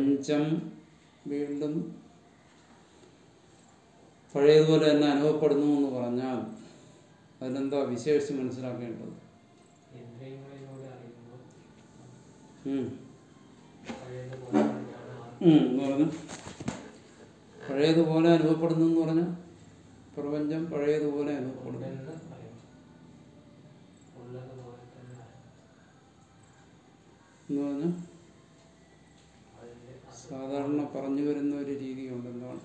പ്രപഞ്ചം വീണ്ടും പഴയതുപോലെ തന്നെ അനുഭവപ്പെടുന്നു എന്ന് പറഞ്ഞാൽ അതിലെന്താ വിശേഷിച്ച് മനസ്സിലാക്കേണ്ടത് ഇന്ദ്രിയങ്ങളിലൂടെ അറിയുമ്പോൾ ഉം. പഴയതുപോലെ തന്നെയാണ് ആ ഉം, എന്ന് പറഞ്ഞു പഴയതുപോലെ അനുഭവപ്പെടുന്നു എന്ന് പറഞ്ഞാൽ പ്രപഞ്ചം പഴയതുപോലെ അനുഭവപ്പെടുന്നു ഉണ്ടെന്ന് പറയും ഉള്ളതുപോലെ തന്നെ എന്ന് പറഞ്ഞാൽ അതിന്റെ അത് സാധാരണ പറഞ്ഞു വരുന്ന ഒരു രീതിയുണ്ട് എന്താണ്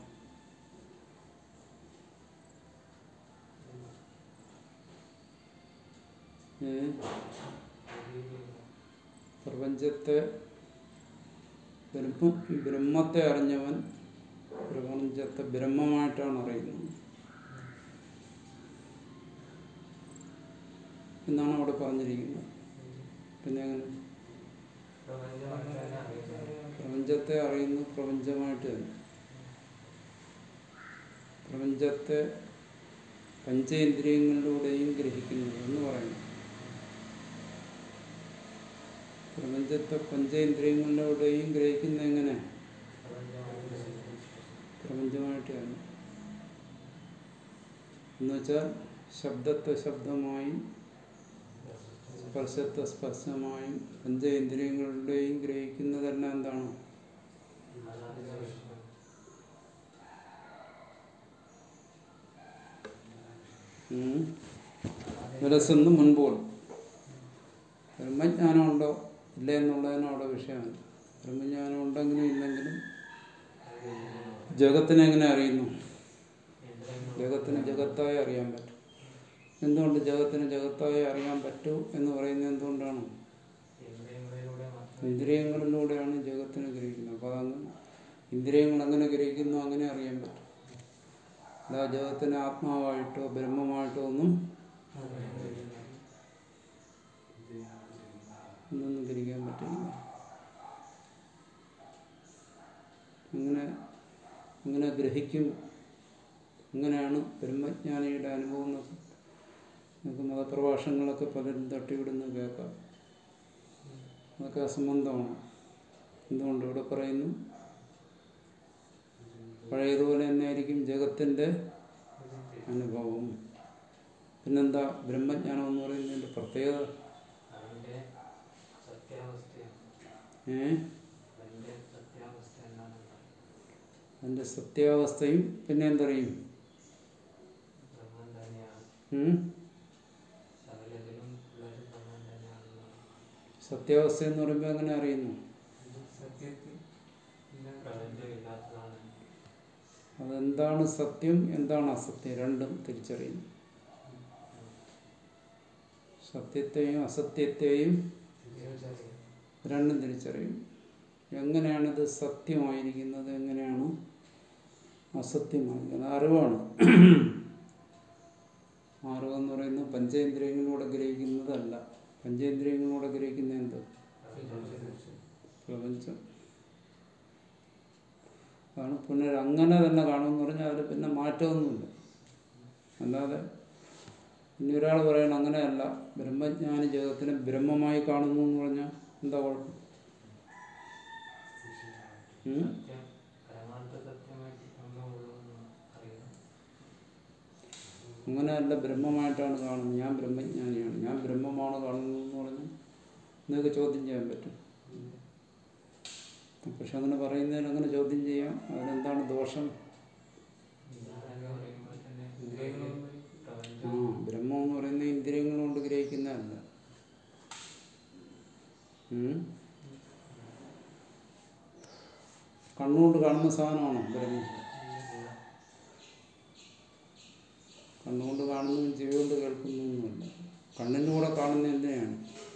ഏ? പ്രപഞ്ചത്തെ ബ്രഹ്മ ബ്രഹ്മത്തെ അറിഞ്ഞവൻ പ്രപഞ്ചത്തെ ബ്രഹ്മമായിട്ടാണ് അറിയുന്നത് എന്നാണ് അവിടെ പറഞ്ഞിരിക്കുന്നത് പിന്നെ അങ്ങനെ പ്രപഞ്ചമായിട്ട് തന്നെ അറിയുന്നത് പ്രപഞ്ചത്തെ അറിയുന്നു പ്രപഞ്ചമായിട്ട് തന്നെ പ്രപഞ്ചത്തെ പഞ്ചേന്ദ്രിയങ്ങളിലൂടെയും ഗ്രഹിക്കുന്നു എന്ന് പറയുന്നു പ്രപഞ്ചത്തെ പഞ്ചേന്ദ്രിയങ്ങളിലൂടെയും ഗ്രഹിക്കുന്ന എങ്ങനെ പ്രപഞ്ചമായിട്ട് പ്രപഞ്ചമായിട്ട് തന്നെ എന്നുവെച്ചാൽ ശബ്ദത്തെ ശബ്ദമായും സ്പർശത്തെ സ്പർശമായും പഞ്ചേന്ദ്രിയങ്ങളുടെയും ഗ്രഹിക്കുന്നതെല്ലാം എന്താണ് ഉം. മനസ്സെന്ന് മുൻപോൾ ബ്രഹ്മജ്ഞാനം ഉണ്ടോ ഇല്ല എന്നുള്ളതിന് അവിടെ വിഷയമാണ് ബ്രഹ്മജ്ഞാനം ഉണ്ടെങ്കിലും ഇല്ലെങ്കിലും ജഗത്തിനെ എങ്ങനെ അറിയുന്നു ജഗത്തിന് ജഗത്തായി അറിയാൻ പറ്റും എന്തുകൊണ്ട് ജഗത്തിന് ജഗത്തായി അറിയാൻ പറ്റൂ എന്ന് പറയുന്നത് എന്തുകൊണ്ടാണ് ഇന്ദ്രിയങ്ങളിലൂടെ മാത്രം ഇന്ദ്രിയങ്ങളിലൂടെയാണ് ജഗത്തിനെ ഗ്രഹിക്കുന്നത് അപ്പോൾ അതങ്ങ് ഇന്ദ്രിയങ്ങൾ എങ്ങനെ ഗ്രഹിക്കുന്നു അങ്ങനെ അറിയാൻ പറ്റും അല്ല ജഗത്തിനെ ആത്മാവായിട്ടോ ബ്രഹ്മമായിട്ടോ ഒന്നും ഒന്നൊന്നും ഗ്രഹിക്കാൻ പറ്റില്ല അങ്ങനെ അങ്ങനെ ഗ്രഹിക്കും അങ്ങനെയാണ് ബ്രഹ്മജ്ഞാനിയുടെ അനുഭവം എന്നൊക്കെ നമുക്ക് മതപ്രഭാഷണങ്ങളൊക്കെ പലരും തട്ടിവിടുന്ന കേൾക്കാം അതൊക്കെ അസംബന്ധമാണ് എന്തുകൊണ്ട് ഇവിടെ പറയുന്നു പഴയതുപോലെ തന്നെ ആയിരിക്കും ജഗത്തിൻ്റെ അനുഭവം പിന്നെന്താ ബ്രഹ്മജ്ഞാനം എന്ന് പറയുന്നതിൻ്റെ പ്രത്യേകത അതിന്റെ സത്യാവസ്ഥയാണ് ഏ അതിന്റെ സത്യാവസ്ഥ എന്നാണ് അതിൻ്റെ സത്യാവസ്ഥയും പിന്നെ എന്തറിയും ബ്രഹ്മം തന്നെയാണ് ഉം? സകലത്തിലും ഉള്ളത് ബ്രഹ്മം തന്നെയാണെന്നാണ് സത്യാവസ്ഥ എന്ന് പറയുമ്പോൾ എങ്ങനെ അറിയുന്നു സത്യത്തിൽ പ്രപഞ്ചമില്ലാത്തതാണ് അതെന്താണ് സത്യം എന്താണ് അസത്യം രണ്ടും തിരിച്ചറിയുന്നു സത്യത്തെയും അസത്യത്തെയും രണ്ടും തിരിച്ചറിയും എങ്ങനെയാണിത് സത്യമായിരിക്കുന്നത് എങ്ങനെയാണ് അസത്യമായിരിക്കുന്നത് അറിവാണ് അറിവെന്ന് പറയുന്നത് പഞ്ചേന്ദ്രിയങ്ങളിലൂടെ ഗ്രഹിക്കുന്നതല്ല പഞ്ചേന്ദ്രിയങ്ങളിലൂടെ ഗ്രഹിക്കുന്ന എന്ത് പ്രപഞ്ചം അതാണ് പുനരങ്ങനെ തന്നെ കാണുമെന്ന് പറഞ്ഞാൽ അതിൽ പിന്നെ മാറ്റമൊന്നുമില്ല അല്ലാതെ ഇനി ഒരാൾ പറയണം അങ്ങനെയല്ല ബ്രഹ്മജ്ഞാനി ജഗത്തിനെ ബ്രഹ്മമായി കാണുന്നു എന്ന് പറഞ്ഞാൽ എന്താ കുഴപ്പം ഉം? സത്യം പരമാർത്ഥ സത്യമായിട്ട് ഒന്നുള്ളൂ അറിയണം അങ്ങനെയല്ല ബ്രഹ്മമായിട്ടാണ് കാണുന്നത് ഞാൻ ബ്രഹ്മജ്ഞാനിയാണ് ഞാൻ ബ്രഹ്മമാണ് കാണുന്നത് എന്ന് പറഞ്ഞ് നിങ്ങൾക്ക് ചോദ്യം ചെയ്യാൻ പറ്റും പക്ഷെ അങ്ങനെ പറയുന്നതിന് അങ്ങനെ ചോദ്യം ചെയ്യാം അതിനെന്താണ് ദോഷം ഇന്ദ്രിയങ്ങൾ പറയുമ്പോൾ തന്നെ ഇന്ദ്രിയങ്ങളും ആ പ്രപഞ്ചം ബ്രഹ്മം എന്ന് പറയുന്നത് ഇന്ദ്രിയങ്ങൾ കൊണ്ട് ഗ്രഹിക്കുന്നതല്ല ഉം? കണ്ണുകൊണ്ട് കാണുന്ന സാധനമാണോ ബ്രഹ്മം കണ്ണുകൊണ്ട് കാണുന്നതും ചെവി കൊണ്ട് കേൾക്കുന്നതൊന്നുമല്ല കണ്ണിലൂടെ കാണുന്ന എന്തിനാണ്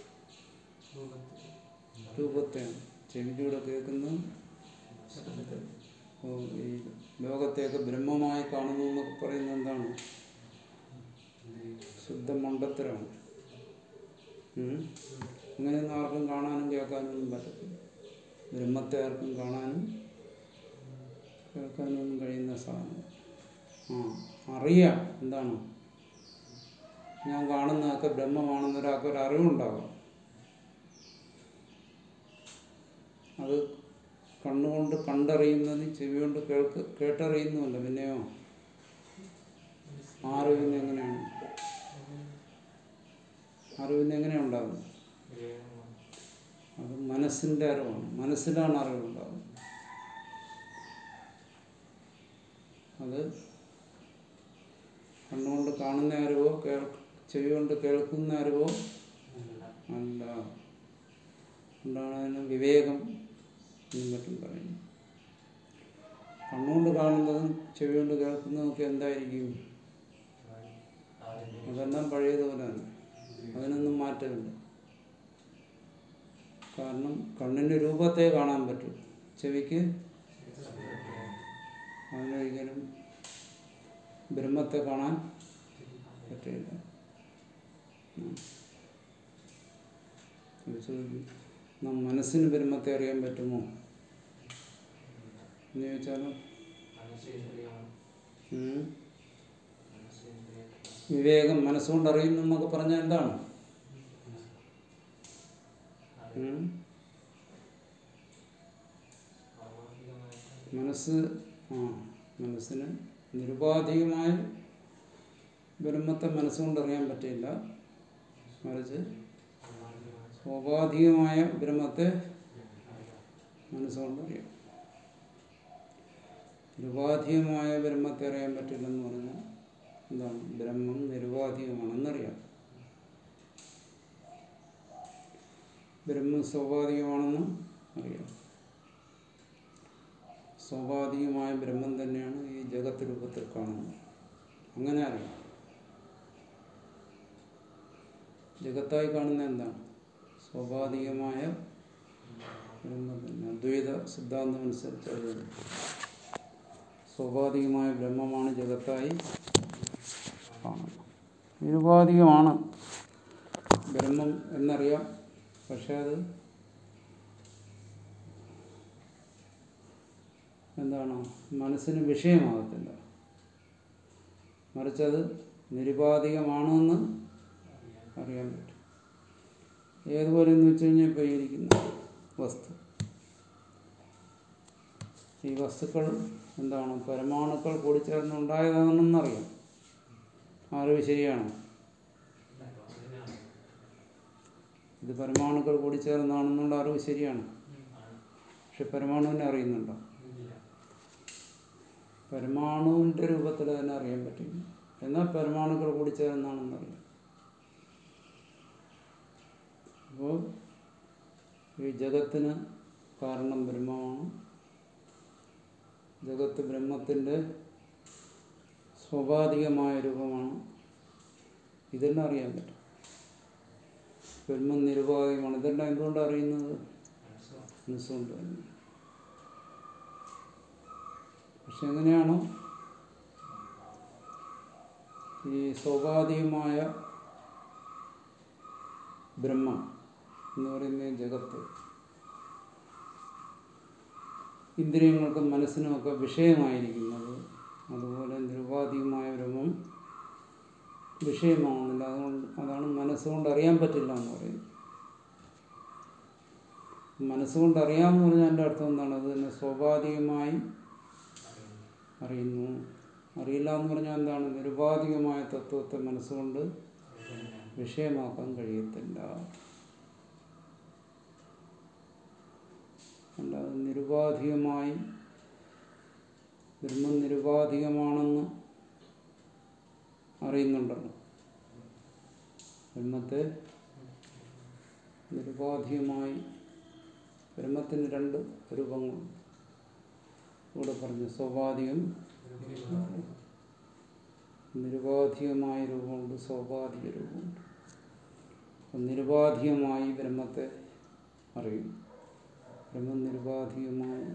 രൂപത്തെയാണ് ചെവിയിലൂടെ കേൾക്കുന്നത് ഓ, ഈ ലോകത്തെയൊക്കെ ബ്രഹ്മമായി കാണുന്നു എന്നൊക്കെ പറയുന്നത് എന്താണ് ശുദ്ധ മണ്ടത്തരമാണ് ഉം? അങ്ങനെയൊന്നും ആർക്കും കാണാനും കേൾക്കാനും ഒന്നും പറ്റത്തില്ല ബ്രഹ്മത്തെ ആർക്കും കാണാനും കേൾക്കാനും ഒന്നും കഴിയുന്ന സാധനം ആ അറിയാം എന്താണ് ഞാൻ കാണുന്നതൊക്കെ ബ്രഹ്മമാണെന്ന് ഒരാൾക്ക് ഒരു അറിവുണ്ടാകും അത് കണ്ണുകൊണ്ട് കണ്ടറിയുന്നതും ചെവി കൊണ്ട് കേൾക്ക് കേട്ടറിയുന്നുമല്ല പിന്നെയോ അറിവിന് എങ്ങനെയാണ് അറിവിന് എങ്ങനെയാണ് ഉണ്ടാകുന്നത് വിവേകമാണ് അത് മനസ്സിൻ്റെ അറിവാണ് മനസ്സിലാണ് അറിവുണ്ടാകുന്നത് അത് കണ്ണുകൊണ്ട് കാണുന്ന അറിവോ കേൾ ചെവി കൊണ്ട് കേൾക്കുന്ന അറിവോ അല്ല അല്ല എന്താണ് അതിന് വിവേകം എന്നും മറ്റും പറയുന്നു കണ്ണുകൊണ്ട് കാണുന്നതും ചെവി കൊണ്ട് കേൾക്കുന്നതും ഒക്കെ എന്തായിരിക്കും അറിഞ്ഞു അതെല്ലാം പഴയതുപോലെ തന്നെ അതിനൊന്നും മാറ്റമില്ല കാരണം കണ്ണിൻ്റെ രൂപത്തെ കാണാൻ പറ്റും ചെവിക്ക് അതിനൊരിക്കലും ബ്രഹ്മത്തെ കാണാൻ പറ്റില്ല ഉം. ഇത് ചോദിക്കും, നാം മനസ്സിന് ബ്രഹ്മത്തെ അറിയാൻ പറ്റുമോ എന്ന് ചോദിച്ചാലോ മനസ്സേന്ദ്രിയമാണ് ഉം. മനസ്സേന്ദ്രിയമാണ് വിവേകം മനസ്സുകൊണ്ട് അറിയുന്നു എന്നൊക്കെ പറഞ്ഞാൽ എന്താണ് ഉം? സ്വാഭാവികമായിട്ട് മനസ്സ് ആ മനസ്സിന് നിരുപാധികമായ ബ്രഹ്മത്തെ മനസ്സുകൊണ്ട് അറിയാൻ പറ്റില്ല മറിച്ച് സ്വാഭാവികമായി സ്വാഭാവികമായ ബ്രഹ്മത്തെ മനസ്സുകൊണ്ട് അറിയാം നിരുപാധികമായ ബ്രഹ്മത്തെ അറിയാൻ പറ്റില്ലെന്ന് പറഞ്ഞാൽ എന്താണ് ബ്രഹ്മം നിരുപാധികമാണെന്നറിയാം ബ്രഹ്മം സ്വാഭാവികമാണെന്നും അറിയാം സ്വാഭാവികമായ ബ്രഹ്മം തന്നെയാണ് ഈ ജഗത്ത് രൂപത്തിൽ കാണുന്നത് അങ്ങനെ അറിയാം ജഗത്തായി കാണുന്ന എന്താണ് സ്വാഭാവികമായ ബ്രഹ്മം തന്നെ അദ്വൈത സിദ്ധാന്തം അനുസരിച്ച് അത് സ്വാഭാവികമായ ബ്രഹ്മമാണ് ജഗത്തായി കാണുന്നത് നിരുപാധികമാണ് ബ്രഹ്മം എന്നറിയാം പക്ഷെ അത് എന്താണ് മനസ്സിന് വിഷയമാകത്തില്ല മറിച്ചത് നിരുപാധികമാണെന്ന് അറിയാൻ പറ്റും ഏതുപോലെ എന്ന് വെച്ച് കഴിഞ്ഞാൽ ഇപ്പോൾ ഈ ഇരിക്കുന്ന വസ്തു ഈ വസ്തുക്കൾ എന്താണ് പരമാണുക്കൾ കൂടിച്ചേർന്നുണ്ടായതാണെന്നറിയാം അറിവ് ശരിയാണോ അങ്ങനെയാണ് ഇത് പരമാണുക്കൾ കൂടിച്ചേർന്നാണെന്നുള്ള അറിവ് ശരിയാണ് ആണ് പക്ഷെ പരമാണുവിനെ അറിയുന്നുണ്ടോ ഇല്ല പരമാണുവിൻ്റെ രൂപത്തിൽ തന്നെ അറിയാൻ പറ്റില്ല എന്നാൽ പരമാണുക്കൾ കൂടിച്ചേർന്നാണെന്നറിയാം അപ്പോൾ ഈ ജഗത്തിന് കാരണം ബ്രഹ്മമാണ് ജഗത്ത് ബ്രഹ്മത്തിൻ്റെ സ്വാഭാവികമായ രൂപമാണ് ഇതെല്ലാം അറിയാൻ പറ്റും ബ്രഹ്മം നിരുപാധികമാണ് ഇതെല്ലാം എന്തുകൊണ്ടാണ് അറിയുന്നത് മനസ്സും മനസ്സുകൊണ്ട് തന്നെ പക്ഷെ എങ്ങനെയാണോ ഈ സ്വാഭാവികമായ ബ്രഹ്മം എന്ന് പറയുന്ന ഈ ജഗത്ത് ഇന്ദ്രിയങ്ങൾക്കും മനസ്സിനുമൊക്കെ വിഷയമായിരിക്കുന്നത് അതുപോലെ നിരുപാധികമായ ബ്രഹ്മം വിഷയമാവുന്നില്ല അതുകൊണ്ട് അതാണ് മനസ്സുകൊണ്ട് അറിയാൻ പറ്റില്ല എന്ന് പറയുന്നത് മനസ്സുകൊണ്ട് അറിയാമെന്ന് പറഞ്ഞാൽ എൻ്റെ അർത്ഥം എന്താണ് അത് തന്നെ സ്വാഭാവികമായി അറിയുന്നു അറിയുന്നു അറിയില്ല എന്ന് പറഞ്ഞാൽ എന്താണ് നിരുപാധികമായ തത്വത്തെ മനസ്സുകൊണ്ട് അറിയുന്നു വിഷയമാക്കാൻ കഴിയത്തില്ല അല്ലാതെ നിരുപാധികമായി ബ്രഹ്മം നിരുപാധികമാണെന്ന് അറിയുന്നുണ്ടല്ലോ ബ്രഹ്മത്തെ നിരുപാധികമായി ബ്രഹ്മത്തിന് രണ്ട് രൂപങ്ങളുണ്ട് ഇവിടെ പറഞ്ഞു സ്വാഭാവികം നിരുപാധികമായ രൂപമുണ്ട് സ്വാഭാവിക രൂപമുണ്ട് അപ്പം നിരുപാധികമായി ബ്രഹ്മത്തെ അറിയും ബ്രഹ്മം നിരുപാധികമായി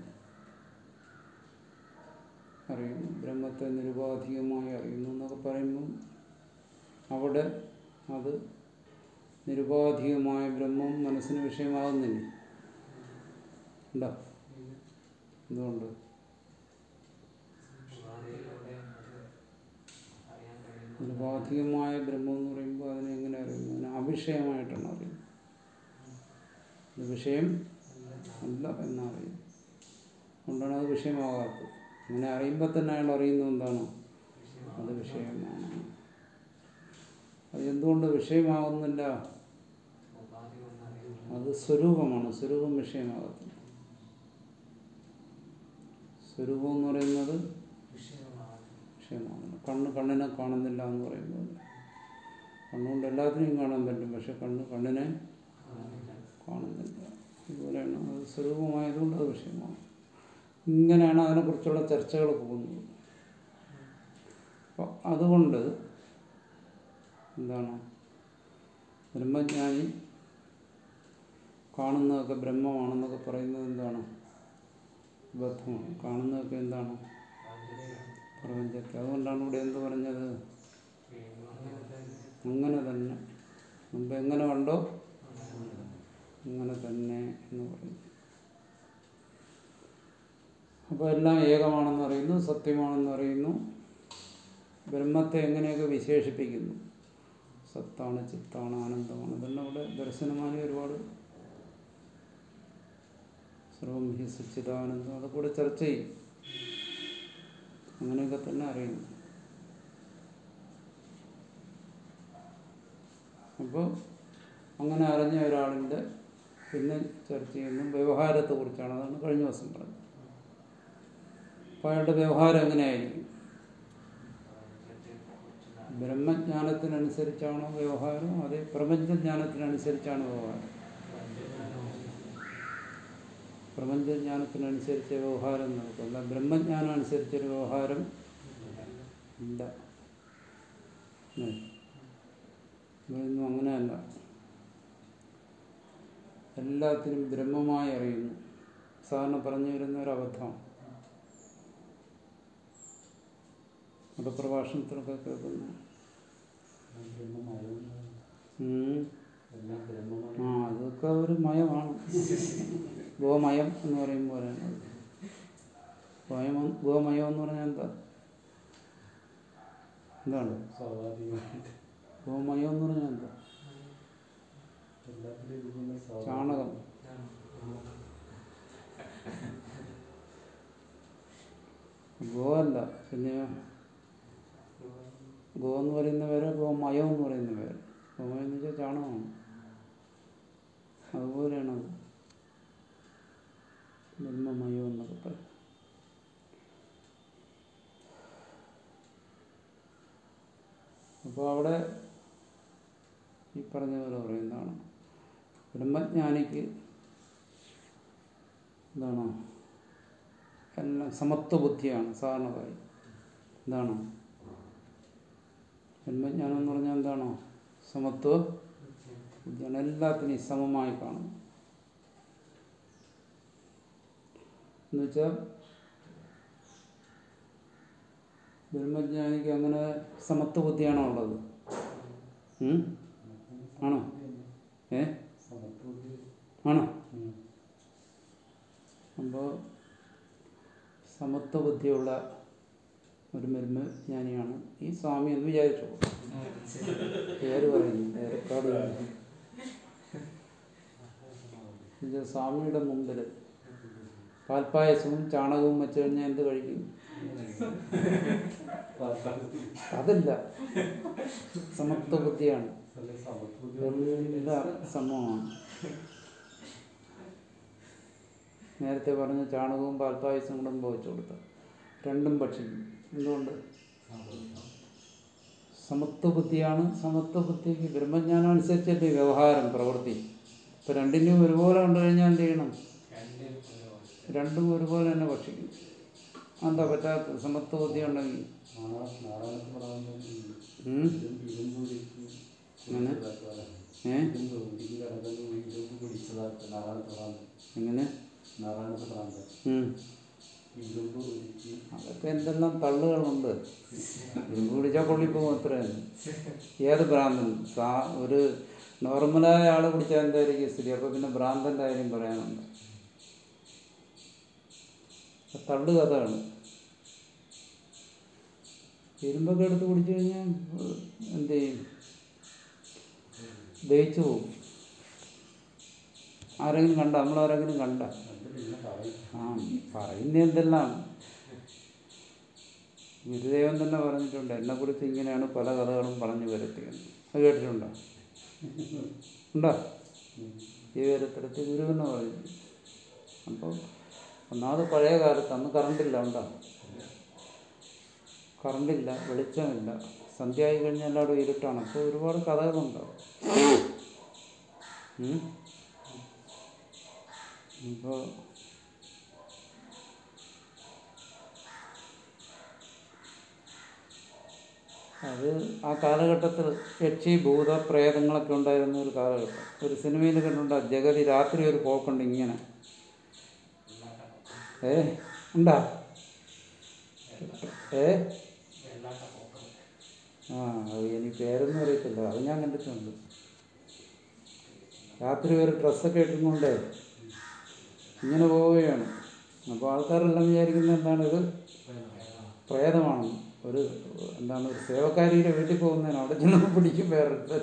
അറിയുന്നു ബ്രഹ്മത്തെ നിരുപാധികമായി അറിയുന്നു എന്നൊക്കെ പറയുമ്പം അവിടെ അത് നിരുപാധികമായ ബ്രഹ്മം മനസ്സിന് വിഷയമാകുന്നില്ലേ ഉണ്ടോ എന്തുകൊണ്ട് ഉപാധിയിലൂടെ അത് അറിയാൻ കഴിയുന്നു നിരുപാധികമായ ബ്രഹ്മം എന്ന് പറയുമ്പോൾ അതിനെ എങ്ങനെ അറിയുന്നു അതിനെ അവിഷയമായിട്ടാണ് അറിയുന്നത് ഇത് വിഷയം അല്ല എന്നറിയും അതുകൊണ്ടാണ് അത് വിഷയമാകാത്തത് അങ്ങനെ അറിയുമ്പോൾ തന്നെ അയാൾ അറിയുന്നത് എന്താണ് അത് വിഷയമാണ് അത് എന്തുകൊണ്ട് വിഷയമാകുന്നില്ല ഉപാധി കൊണ്ടറിയുന്നു അത് സ്വരൂപമാണ് സ്വരൂപം വിഷയമാകത്തില്ല സ്വരൂപം എന്ന് പറയുന്നത് വിഷയമാണ് വിഷയമാകുന്നു കണ്ണ് കണ്ണിനെ കാണുന്നില്ല എന്ന് പറയുമ്പോൾ കണ്ണുകൊണ്ട് എല്ലാത്തിനെയും കാണാൻ പറ്റും പക്ഷെ കണ്ണ് കണ്ണിനെ കാണുന്നില്ല അതുപോലെയാണ് അത് സ്വരൂപമായതുകൊണ്ട് അത് വിഷയമാണ് ഇങ്ങനെയാണ് അതിനെക്കുറിച്ചുള്ള ചർച്ചകൾ പോകുന്നത് അപ്പോൾ അതുകൊണ്ട് എന്താണ് ബ്രഹ്മജ്ഞാനി കാണുന്നതൊക്കെ ബ്രഹ്മമാണെന്നൊക്കെ പറയുന്നത് എന്താണ് ബദ്ധമാണ് കാണുന്നതൊക്കെ എന്താണ് പ്രപഞ്ചത്തെ അതുകൊണ്ടാണ് ഇവിടെ എന്ത് പറഞ്ഞത് അങ്ങനെ തന്നെ മുമ്പ് എങ്ങനെ കണ്ടോ അങ്ങനെ തന്നെ എന്ന് പറയുന്നു അപ്പോൾ എല്ലാം ഏകമാണെന്ന് അറിയുന്നു സത്യമാണെന്ന് അറിയുന്നു ബ്രഹ്മത്തെ എങ്ങനെയൊക്കെ വിശേഷിപ്പിക്കുന്നു സത്താണ് ചിത്താണ് ആനന്ദമാണ് ഇതെല്ലാം ഇവിടെ ദർശനമാനി ഒരുപാട് സർവം ഹി സച്ചിദാനന്ദം അതൊക്കെ കൂടെ ചർച്ച ചെയ്യും അങ്ങനെയൊക്കെ തന്നെ അറിയുന്നു അപ്പോൾ അങ്ങനെ അറിഞ്ഞ ഒരാളിൻ്റെ പിന്നെ ചർച്ച ചെയ്യുന്നു വ്യവഹാരത്തെ കുറിച്ചാണ് അതാണ് കഴിഞ്ഞ ദിവസം പറഞ്ഞത് അപ്പോൾ അയാളുടെ വ്യവഹാരം എങ്ങനെയായിരിക്കും ബ്രഹ്മജ്ഞാനത്തിനനുസരിച്ചാണോ വ്യവഹാരം അതേ പ്രപഞ്ചജ്ഞാനത്തിനനുസരിച്ചാണോ വ്യവഹാരം പ്രപഞ്ചജ്ഞാനത്തിനനുസരിച്ച് വ്യവഹാരം നടക്കില്ല ബ്രഹ്മജ്ഞാനം അനുസരിച്ചൊരു വ്യവഹാരം ഇല്ല ഉം. ഇതൊന്നും അങ്ങനെയല്ല എല്ലാത്തിനും ബ്രഹ്മമായി അറിയുന്നു സാധാരണ പറഞ്ഞു വരുന്ന ഒരു അബദ്ധം മതപ്രഭാഷണത്തിലൊക്കെ കേൾക്കുന്നു ഉം. എല്ലാം ബ്രഹ്മമാണ് ആ അതൊക്കെ ഒരു മയമാണ് ഗോമയം എന്ന് പറയും പോലെയാണ് അത്. ഗോമയം ഗോമയം എന്ന് പറഞ്ഞാൽ എന്താ എന്താണ് സ്വാഭാവികമായിട്ട് ഗോമയം എന്ന് പറഞ്ഞാൽ എന്താ എല്ലാത്തിലും ഇരിക്കുന്ന സ്വാഭാവിക- ചാണകം ഗോ അല്ല പിന്നെ ഗോ എന്ന് പറയുന്ന പേര് ഗോമയം എന്ന് പറയുന്ന പേര് ഗോമയം എന്ന് വെച്ചാൽ ചാണകമാണ് അതുപോലെയാണ് അത് ബ്രഹ്മമയം എന്നൊക്കെ പറയും അപ്പോൾ അവിടെ ഈ പറഞ്ഞ പോലെ പറയുന്നതാണ് ബ്രഹ്മജ്ഞാനിക്ക് എന്താണ് എല്ലാം സമത്വ ബുദ്ധിയാണ് സാധാരണ പറയും എന്താണ് ബ്രഹ്മജ്ഞാനം എന്ന് പറഞ്ഞാൽ എന്താണോ സമത്വ ബുദ്ധിയാണ് എല്ലാത്തിനെയും സമമായി കാണും എന്നുവെച്ചാൽ ബ്രഹ്മജ്ഞാനിക്ക് അങ്ങനെ സമത്വ ബുദ്ധിയാണോ ഉള്ളത് ഉം? ആണോ ഏ സമത്വത്തിൽ ആണോ ഉം. അപ്പോൾ സമത്വ ബുദ്ധിയുള്ള ഒരു ബ്രഹ്മജ്ഞാനിയാണ് ഈ സ്വാമി എന്ന് വിചാരിച്ചു പേര് പറയുന്നു പേരക്കാട് ഇത് സ്വാമിയുടെ മുമ്പിൽ പാൽപ്പായസവും ചാണകവും വെച്ച് കഴിഞ്ഞാൽ എന്ത് കഴിക്കും അതില്ല സമത്വ ബുദ്ധിയാണ് അല്ല, സമത്വത്തിൽ എല്ലാം സമമാണ് നേരത്തെ പറഞ്ഞ ചാണകവും പാൽപ്പായസവും കൂടെ ഭവിച്ചു കൊടുത്ത രണ്ടും ഭക്ഷിക്കും എന്തുകൊണ്ട് സമത്വ ബുദ്ധിയാണ് സമത്വ ബുദ്ധിക്ക് ബ്രഹ്മജ്ഞാനം അനുസരിച്ചല്ലേ വ്യവഹാരം പ്രവൃത്തി ഇപ്പം രണ്ടിനും ഒരുപോലെ കണ്ടു കഴിഞ്ഞാൽ എന്ത് ചെയ്യണം രണ്ടും ഒരുപോലെ തന്നെ ഭക്ഷിക്കും എന്താ പറ്റാത്ത സമത്വ ബുദ്ധി ഉണ്ടെങ്കിൽ നാണ- നാരായണത്തിൽ പറയുന്നത് ഈ ഉം? ഇരും- ഇരുമ്പ് ഉരുക്കി അങ്ങനെ? കുടിച്ചതാക്കുക. ഏ ഇരുമ്പ് ഉരുക്കി കിടക്കുന്ന ഇരുമ്പ് കുടിച്ചതാക്കുക. നാരായണത്തിൽ പറയുന്നത്. എങ്ങനെ നാരായണത്തിൽ പറയുന്നത്. ഉം. ഇരുമ്പ് ഉരുക്കി അതൊക്കെ എന്തെല്ലാം തള്ളുകളുണ്ട് ഇരുമ്പ് കുടിച്ചാൽ കൊള്ളിപ്പോകും അത്ര തന്നെ ഏത് ഭ്രാന്തൻ സാ ഒരു നോർമലായ ആള് കുടിച്ചാൽ എന്തായിരിക്കും സ്ഥിതി അപ്പോൾ പിന്നെ ഭ്രാന്തൻ്റെ കാര്യം പറയാനുണ്ട് അത് തള്ളു കഥയാണ് ഇരുമ്പൊക്കെ എടുത്ത് കുടിച്ചു കഴിഞ്ഞാൽ ഏഹ്, എന്ത് ചെയ്യും ദഹിച്ചു പോകും ആരെങ്കിലും കണ്ട നമ്മളാരെങ്കിലും കണ്ട കണ്ടില്ല. പിന്നെ പറയും ആ പറയുന്ന എന്തെല്ലാം ഗുരുദേവൻ തന്നെ പറഞ്ഞിട്ടുണ്ട് എന്നെക്കുറിച്ച് ഇങ്ങനെയാണ് പല കഥകളും പറഞ്ഞു വരുത്തിയത് അത് കേട്ടിട്ടുണ്ടോ ഉണ്ടോ ഈ വരത്തിടത്ത് ഗുരുവെന്ന് പറഞ്ഞു അപ്പോൾ ഒന്നാമത് പഴയ കാലത്ത് അന്ന് കറണ്ടില്ല ഉണ്ടോ കറണ്ടില്ല വെളിച്ചമില്ല സന്ധ്യ ആയി കഴിഞ്ഞാൽ എല്ലാവരും ഇരുട്ടാണ് അപ്പോൾ ഒരുപാട് കഥകളുണ്ടാവും ഉം. ഇപ്പോൾ അത് ആ കാലഘട്ടത്തിൽ യക്ഷി ഭൂത പ്രേതങ്ങളൊക്കെ ഉണ്ടായിരുന്ന ഒരു കാലഘട്ടം ഒരു സിനിമയിൽ കണ്ടുണ്ടോ ജഗതി രാത്രി ഒരു പോക്കുണ്ട് ഇങ്ങനെ ഏ ഉണ്ടാ ഏ ആ അത് എനിക്ക് പേരൊന്നും അറിയത്തില്ല അത് ഞാൻ കണ്ടിട്ടുണ്ട് രാത്രി ഒരു ഡ്രസ്സൊക്കെ ഇട്ടുകൊണ്ട് ഇങ്ങനെ പോവുകയാണ് അപ്പോൾ ആൾക്കാരെല്ലാം വിചാരിക്കുന്നത് എന്താണ് ഇത് പ്രേതമാണ് ഒരു എന്താണ് ഒരു സേവക്കാരിയുടെ വീട്ടിൽ പോകുന്നതിന് അവിടെ ചെന്നപ്പോൾ പിടിക്കും വേറൊരുത്തൻ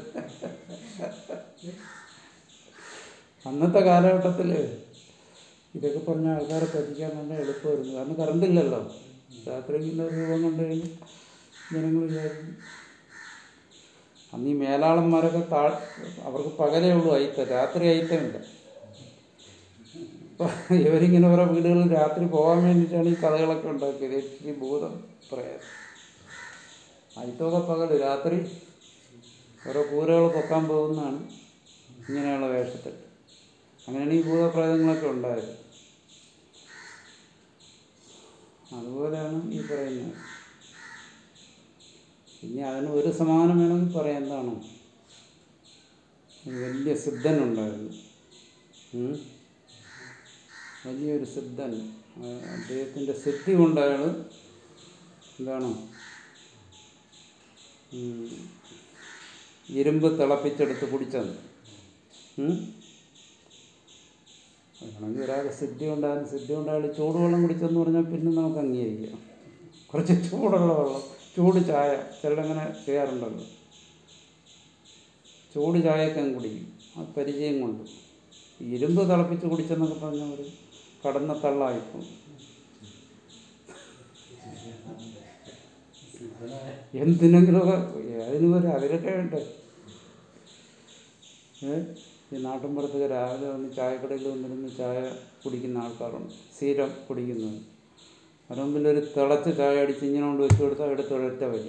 അന്നത്തെ കാലഘട്ടത്തിൽ ഇതൊക്കെ പറഞ്ഞ ആൾക്കാരെ പറ്റിക്കാൻ നല്ല എളുപ്പമായിരുന്നു കാരണം കറണ്ടില്ലല്ലോ രാത്രി ഇങ്ങനെ രൂപം കണ്ടു കഴിഞ്ഞ് ജനങ്ങൾ വിചാരിക്കും അന്ന് ഈ മേലാളന്മാരൊക്കെ താ അവർക്ക് പകലേ ഉള്ളൂ അയിത്ത രാത്രി അയിത്തമില്ല അപ്പോൾ ഇവരിങ്ങനെ ഓരോ വീടുകളിൽ രാത്രി പോകാൻ വേണ്ടിയിട്ടാണ് ഈ കഥകളൊക്കെ ഉണ്ടാക്കിയത് ഈ ഭൂതം പ്രേതം അയിത്തൊക്കെ പകൽ രാത്രി ഓരോ കൂരകൾ പൊക്കാൻ പോകുന്നതാണ് ഇങ്ങനെയുള്ള വേഷത്തിൽ അങ്ങനെയാണ് ഈ ഭൂതപ്രേതങ്ങളൊക്കെ ഉണ്ടായത് അതുപോലെയാണ് ഈ പറയുന്നത് ഇനി അതിന് ഒരു സമാനം വേണമെങ്കിൽ പറയാം എന്താണ് ഒരു വലിയ സിദ്ധനുണ്ടായിരുന്നു ഉം. വലിയൊരു സിദ്ധൻ ആ, അദ്ദേഹത്തിൻ്റെ സിദ്ധി കൊണ്ട് അയാൾ എന്താണ് ഉം, ഇരുമ്പ് തിളപ്പിച്ചെടുത്ത് കുടിച്ചത് ഉം? വേണമെങ്കിൽ ഒരാൾക്ക് സിദ്ധി ഉണ്ടായാലും സിദ്ധി ഉണ്ടായാലും ചൂടുവെള്ളം കുടിച്ചെന്ന് പറഞ്ഞാൽ പിന്നെ നമുക്ക് അംഗീകരിക്കാം കുറച്ച് ചൂടുള്ള വെള്ളം ചൂട് ചായ ചിലരങ്ങനെ ചെയ്യാറുണ്ടല്ലോ ചൂട് ചായയൊക്കെ അങ്ങ് കുടിക്കും ആ പരിചയം കൊണ്ട് ഇരുമ്പ് തിളപ്പിച്ച് കുടിച്ചെന്നൊക്കെ പറഞ്ഞാൽ ഒരു കടന്ന തള്ളായിപ്പോൾ എന്തിനെങ്കിലുമൊക്കെ അതിന് ഒരു അതിലൊക്കെ വേണ്ടേ ഏ ഈ നാട്ടിൻപുറത്തൊക്കെ രാവിലെ വന്ന് ചായക്കടയിൽ വന്നിരുന്ന് ചായ കുടിക്കുന്ന ആൾക്കാരുണ്ട് സ്ഥിരം കുടിക്കുന്നത് അതിന് മുമ്പിൽ ഒരു തിളച്ച ചായ അടിച്ച് ഇങ്ങനെ കൊണ്ട് വെച്ച് കൊടുത്താൽ എടുത്ത് ഒരൊറ്റ വരി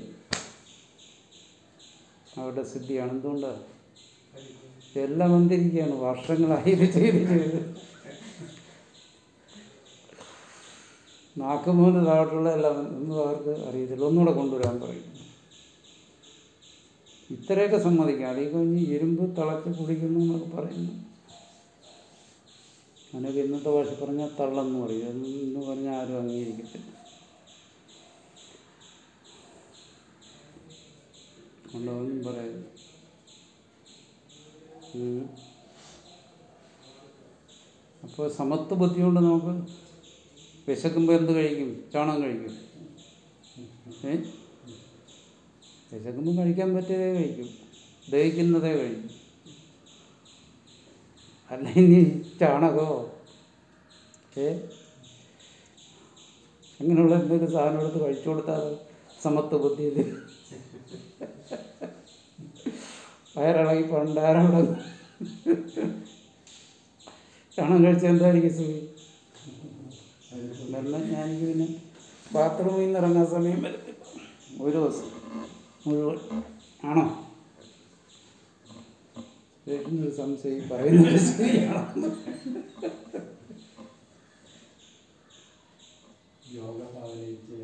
അവരുടെ സിദ്ധിയാണ് എന്തുകൊണ്ടാണ് എല്ലാം വന്നിരിക്കുകയാണ് വർഷങ്ങളായി ഇത് ചെയ്ത് ചെയ്ത് നാക്കുമൂന്ന് താഴോട്ടുള്ള എല്ലാം ഒന്നും അവർക്ക് അറിയത്തില്ല ഒന്നുകൂടെ കൊണ്ടുവരാൻ പറയും ഇത്രയൊക്കെ സമ്മതിക്കാം അതീ കഴിഞ്ഞ് ഇരുമ്പ് തിളച്ച് കുടിക്കുന്നു എന്നൊക്കെ പറയുന്നു അതിനൊക്കെ ഇന്നത്തെ ഭാഷ പറഞ്ഞാൽ തള്ളെന്ന് പറയും എന്ന് പറഞ്ഞാൽ ആരും അംഗീകരിക്കത്തില്ല കൊണ്ടൊന്നും പറയാതെ അപ്പോൾ സമത്വ ബുദ്ധി കൊണ്ട് നമുക്ക് വിശക്കുമ്പോൾ എന്ത് കഴിക്കും ചാണകം കഴിക്കും ഏ വിശക്കുമ്പോൾ കഴിക്കാൻ പറ്റിയതേ കഴിക്കും ദഹിക്കുന്നതേ കഴിക്കും അല്ല ഇനി ചാണകമോ ഏ അങ്ങനെയുള്ള എന്തെങ്കിലും സാധനം എടുത്ത് കഴിച്ചു കൊടുത്താൽ സമത്വ ബുദ്ധിയിൽ വയറിളകി പണ്ടാരടങ്ങും ചാണകം കഴിച്ചാൽ എന്തായിരിക്കും സുഖി എന്നാൽ ഞാനിക്ക് പിന്നെ ബാത്റൂമിൽ നിന്ന് ഇറങ്ങാൻ സമയം വരത്തില്ല ഒരു ദിവസം മുഴുവൻ ആണോ കേൾക്കുന്നൊരു സംശയം പറയുന്നത് ശരിയാണോ യോഗ സാധനിച്ച്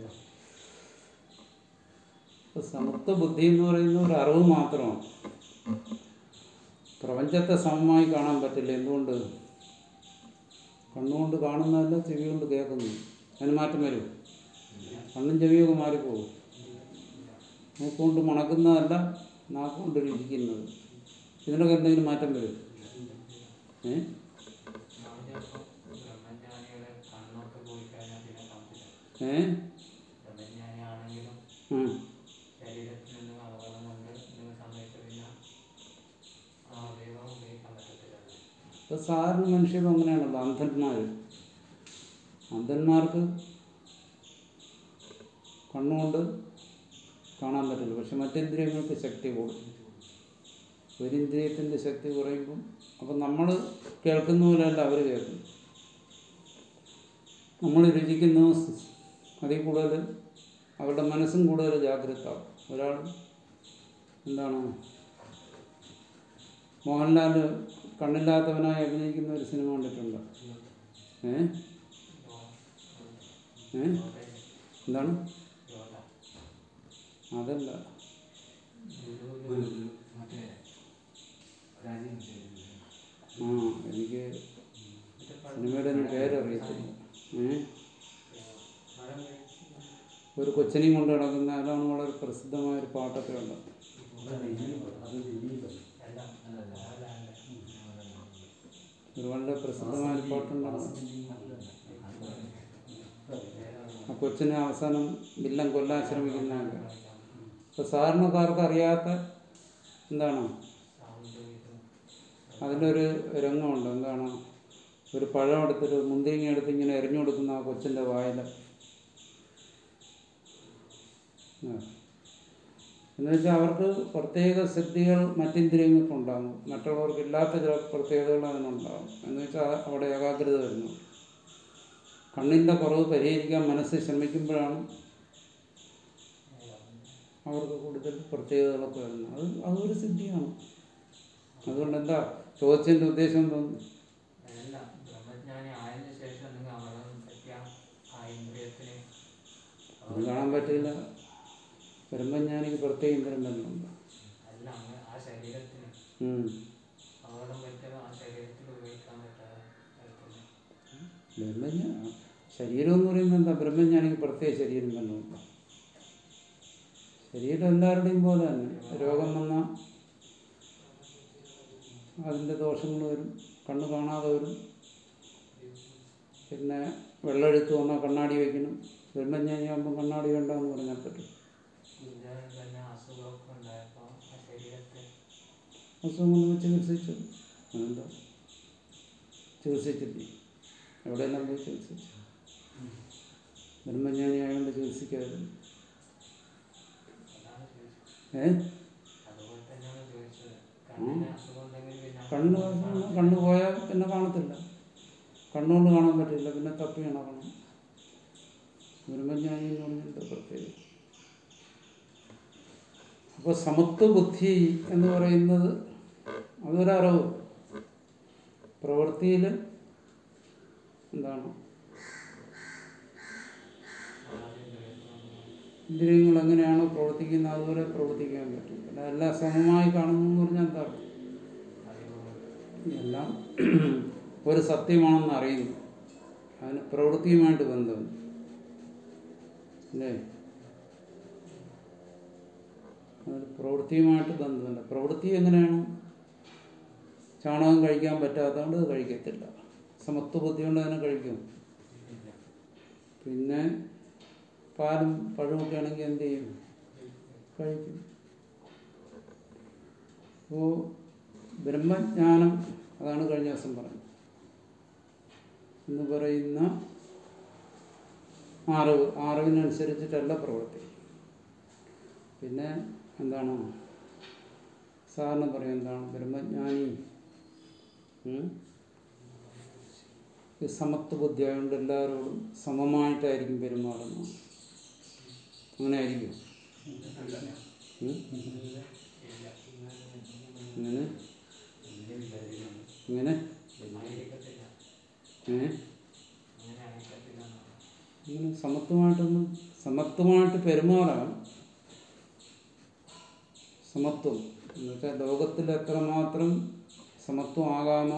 ഇപ്പൊ സമത്വ ബുദ്ധി എന്ന് പറയുന്ന ഒരു അറിവ് മാത്രമാണ് പ്രപഞ്ചത്തെ സമമായി കാണാൻ പറ്റില്ല എന്തുകൊണ്ട് കണ്ണുകൊണ്ട് കാണുന്നതല്ല ചെവി കൊണ്ട് കേൾക്കുന്നു അതിന് മാറ്റം വരും കണ്ണും ചെവിയൊക്കെ മാറിപ്പോകും മൂക്കുകൊണ്ട് മണക്കുന്നതല്ല നാക്കുകൊണ്ട് രുചിക്കുന്നത് ഇതിനൊക്കെ എന്തെങ്കിലും മാറ്റം വരും ഏ ബ്രഹ്മജ്ഞാനിയുടെ കണ്ണൊക്കെ പോയി കഴിഞ്ഞാൽ പിന്നെ കാണത്തില്ല ഏ ബ്രഹ്മജ്ഞാനിയാണെങ്കിലും ഉം. ശരീരത്തിൽ നിന്ന് അപകടം കൊണ്ട് നിന്ന സമയത്ത് പിന്നെ ആ അവയവം ഉപയോഗിക്കാൻ പറ്റത്തില്ല ഇപ്പൊ സാധാരണ മനുഷ്യരും അങ്ങനെയാണല്ലോ അന്ധന്മാർ അന്ധന്മാർക്ക് കണ്ണുകൊണ്ട് കാണാൻ പറ്റില്ല പക്ഷെ മറ്റേന്ദ്രിയങ്ങൾക്ക് ശക്തി കൂടും ഒരു ഇന്ദ്രിയത്തിൻ്റെ ശക്തി കുറയുമ്പം അപ്പം നമ്മൾ കേൾക്കുന്ന പോലെയല്ല അവർ കേൾക്കുന്നു നമ്മൾ രുചിക്കുന്ന അതിൽ കൂടുതൽ അവരുടെ മനസ്സും കൂടുതൽ ജാഗ്രതാവും ഒരാൾ എന്താണ് മോഹൻലാൽ കണ്ണില്ലാത്തവനായി അഭിനയിക്കുന്ന ഒരു സിനിമ കണ്ടിട്ടുണ്ടോ ഏ ഏ എന്താണ് അതല്ല മറ്റേ രാജ്യം ആ എനിക്ക് സിനിമയുടെ ഒന്നും പേരറിയത്തില്ല ഏ ഒരു കൊച്ചിനെയും കൊണ്ട് നടക്കുന്ന അതാണ് വളരെ പ്രസിദ്ധമായ ഒരു പാട്ടൊക്കെ ഉണ്ട് അത് ദിലീപ് ഒരു വളരെ പ്രസിദ്ധമായ ഒരു പാട്ടുണ്ടാണ് ആ കൊച്ചിനെ അവസാനം വില്ലൻ കൊല്ലാൻ ശ്രമിക്കുന്നതൊക്കെ അപ്പോൾ സാധാരണക്കാർക്ക് അറിയാത്ത എന്താണ് അതിലൊരു രംഗമുണ്ട് എന്താണ് ഒരു പഴം എടുത്തിട്ട് മുന്തിരിങ്ങ എടുത്ത് ഇങ്ങനെ എറിഞ്ഞു കൊടുക്കുന്ന ആ കൊച്ചിൻ്റെ വായിൽ എന്ന് വെച്ചാൽ അവർക്ക് പ്രത്യേക സിദ്ധികൾ മറ്റിന്ദ്രിയങ്ങൾക്കുണ്ടാകും മറ്റുള്ളവർക്ക് ഇല്ലാത്ത ചില പ്രത്യേകതകൾ അതിനുണ്ടാകും എന്ന് വെച്ചാൽ അവിടെ ഏകാഗ്രത വരുന്നു കണ്ണിൻ്റെ കുറവ് പരിഹരിക്കാൻ മനസ്സ് ശ്രമിക്കുമ്പോഴാണ് അവർക്ക് കൂടുതൽ പ്രത്യേകതകളൊക്കെ വരുന്നത് അത് അതൊരു സിദ്ധിയാണ് അതുകൊണ്ട് എന്താ ചോദിച്ചതിൻ്റെ ഉദ്ദേശം എന്തോന്നു അതല്ല ബ്രഹ്മജ്ഞാനി ആയതിനു ശേഷം നിങ്ങൾ അവളെ പറ്റിയ ആ ഇന്ദ്രിയത്തിന് അത് കാണാൻ പറ്റില്ല ബ്രഹ്മജ്ഞാനിക്ക് പ്രത്യേക ഇന്ദ്രൻ ബന്ധമുണ്ട് അല്ല അങ്ങ് ആ ശരീരത്തിന് ഉം. അപകടം പറ്റിയത് ആ ശരീരത്തിൽ ഉപയോഗിക്കാൻ പറ്റാതെ തരത്തില്. ബ്രഹ്മജ്ഞ ശരീരം എന്ന് പറയുന്നത് എന്താ ബ്രഹ്മജ്ഞാനിക്ക് പ്രത്യേക ശരീരം ബന്ധമുണ്ട് ശരീരം എല്ലാവരുടെയും പോലെ തന്നെ രോഗം വന്നാൽ അതിൻ്റെ ദോഷങ്ങൾ വരും കണ്ണ് കാണാതെ വരും പിന്നെ വെള്ളമെഴുത്ത് വന്നാൽ കണ്ണാടി വയ്ക്കണം ബ്രഹ്മജ്ഞാനിയാകുമ്പോൾ കണ്ണാടി വേണ്ടെന്ന് പറഞ്ഞാൽ പറ്റും ഇത് തന്നെ അസുഖമൊക്കെ ഉണ്ടായപ്പോൾ ആ ശരീരത്തെ അസുഖം കൊണ്ട് ചികിത്സിച്ചു അതെന്താ ചികിത്സിച്ചില്ലേ എവിടെയെല്ലാം പോയി ചികിത്സിച്ചു ബ്രഹ്മജ്ഞാനി ആയതുകൊണ്ട് ചികിത്സിക്കായിരുന്നു അതാണ് ചോദിച്ചത് ഏ അതുപോലെ തന്നെയാണ് ചോദിച്ചത് കണ്ണിന് അസുഖം ഉണ്ടെങ്കിൽ പിന്നെ കണ്ണ് കാണുന്ന- കണ്ണ് പോയാൽ പിന്നെ കാണത്തില്ല കണ്ണുകൊണ്ട് കാണാൻ പറ്റില്ല പിന്നെ തപ്പി കാണണം ബ്രഹ്മജ്ഞാനി എന്ന് പറഞ്ഞാൽ എന്താ പ്രത്യേകത അപ്പോൾ സമത്വ ബുദ്ധി എന്ന് പറയുന്നത് അതൊരറിവ് പ്രവൃത്തിയിൽ എന്താണ് ഇന്ദ്രിയങ്ങൾ എങ്ങനെയാണോ പ്രവർത്തിക്കുന്നത് അതുപോലെ പ്രവർത്തിക്കാൻ പറ്റും അല്ല എല്ലാം സമമായി കാണുന്നു എന്ന് പറഞ്ഞാൽ എന്താ എല്ലാം ഒരു സത്യമാണെന്ന് അറിയുന്നു അതിന് പ്രവൃത്തിയുമായിട്ട് ബന്ധമുണ്ട് അല്ലേ അതിന് പ്രവൃത്തിയുമായിട്ട് ബന്ധമില്ല പ്രവൃത്തി എങ്ങനെയാണ് ചാണകം കഴിക്കാൻ പറ്റാത്തതുകൊണ്ട് അത് കഴിക്കത്തില്ല സമത്വ ബുദ്ധി കൊണ്ട് അതിനെ കഴിക്കും പിന്നെ പാലും പഴമൊക്കെ ആണെങ്കിൽ എന്ത് ചെയ്യും കഴിക്കും അപ്പോൾ ബ്രഹ്മജ്ഞാനം അതാണ് കഴിഞ്ഞ ദിവസം പറഞ്ഞത് എന്ന് പറയുന്ന അറിവ് അറിവിനനുസരിച്ചിട്ടല്ല പ്രവൃത്തി പിന്നെ എന്താണ് സാറിന് പറയും എന്താണ് ബ്രഹ്മജ്ഞാനി ഉം? ഈ സമത്വ ബുദ്ധി ആയതുകൊണ്ട് എല്ലാവരോടും സമമായിട്ടായിരിക്കും പെരുമാറുന്നത് അങ്ങനെ ആയിരിക്കും ഉം? ഇങ്ങനെ ഇങ്ങനെ ആയിരിക്കത്തില്ല ഏ അങ്ങനെ ആയിരിക്കത്തില്ല എന്നാണ്. ഇങ്ങനെ സമത്വമായിട്ടൊന്നും സമത്വമായിട്ട് പെരുമാറാൻ സമത്വം എന്ന് വെച്ചാൽ ലോകത്തിൽ എത്രമാത്രം സമത്വം ആകാമോ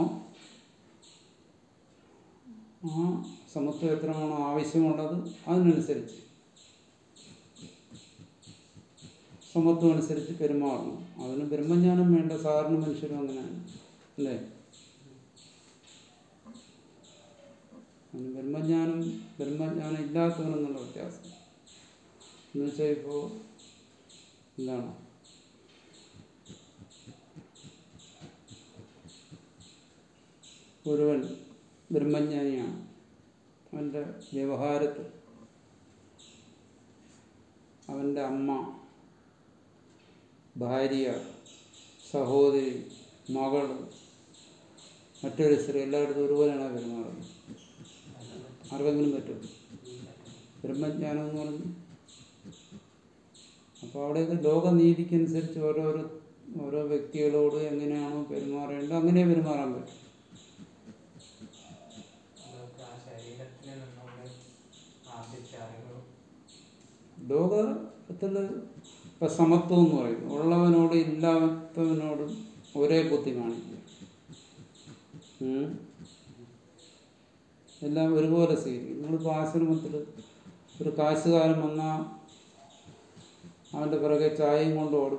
ആ സമത്വം എത്രമാണോ ആവശ്യമുള്ളത് അതിനനുസരിച്ച് സമത്വം അനുസരിച്ച് പെരുമാറണം അതിന് ബ്രഹ്മജ്ഞാനം വേണ്ട സാധാരണ മനുഷ്യരും അങ്ങനെയാണ് അല്ലേ അതിന് ബ്രഹ്മജ്ഞാനം ബ്രഹ്മജ്ഞാനം ഇല്ലാത്തവനെന്നുള്ള വ്യത്യാസം എന്ന് വെച്ചാൽ ഇപ്പോൾ എന്താണ് ഒരുവൻ ബ്രഹ്മജ്ഞാനിയാണ് അവൻ്റെ വ്യവഹാരത്തിൽ അവൻ്റെ അമ്മ ഭാര്യ സഹോദരി മകള് മറ്റൊരു സ്ത്രീ എല്ലായിടത്തും ഒരുപോലെയാണ് പെരുമാറുന്നത് ആർക്കെങ്കിലും പറ്റും ബ്രഹ്മജ്ഞാനം എന്ന് പറഞ്ഞു അപ്പോൾ അവിടെയൊക്കെ ലോകനീതിക്കനുസരിച്ച് ഓരോരോ ഓരോ വ്യക്തികളോട് എങ്ങനെയാണോ പെരുമാറേണ്ടത് അങ്ങനെ പെരുമാറാൻ പറ്റും അതൊക്കെ ആ ശരീരത്തിൽ നിന്നുകൊണ്ട് ആർജിച്ച അറിവ് ലോകത്തിൽ ഇപ്പം സമത്വം എന്ന് പറയും ഉള്ളവനോട് ഇല്ലാത്തവനോടും ഒരേ ബുദ്ധി കാണിക്കുക ഉം. എല്ലാം ഒരുപോലെ സ്വീകരിക്കും നിങ്ങളിപ്പോൾ ആശ്രമത്തിൽ ഒരു കാശുകാരൻ വന്നാൽ അവൻ്റെ പിറകെ ചായയും കൊണ്ട് ഓടും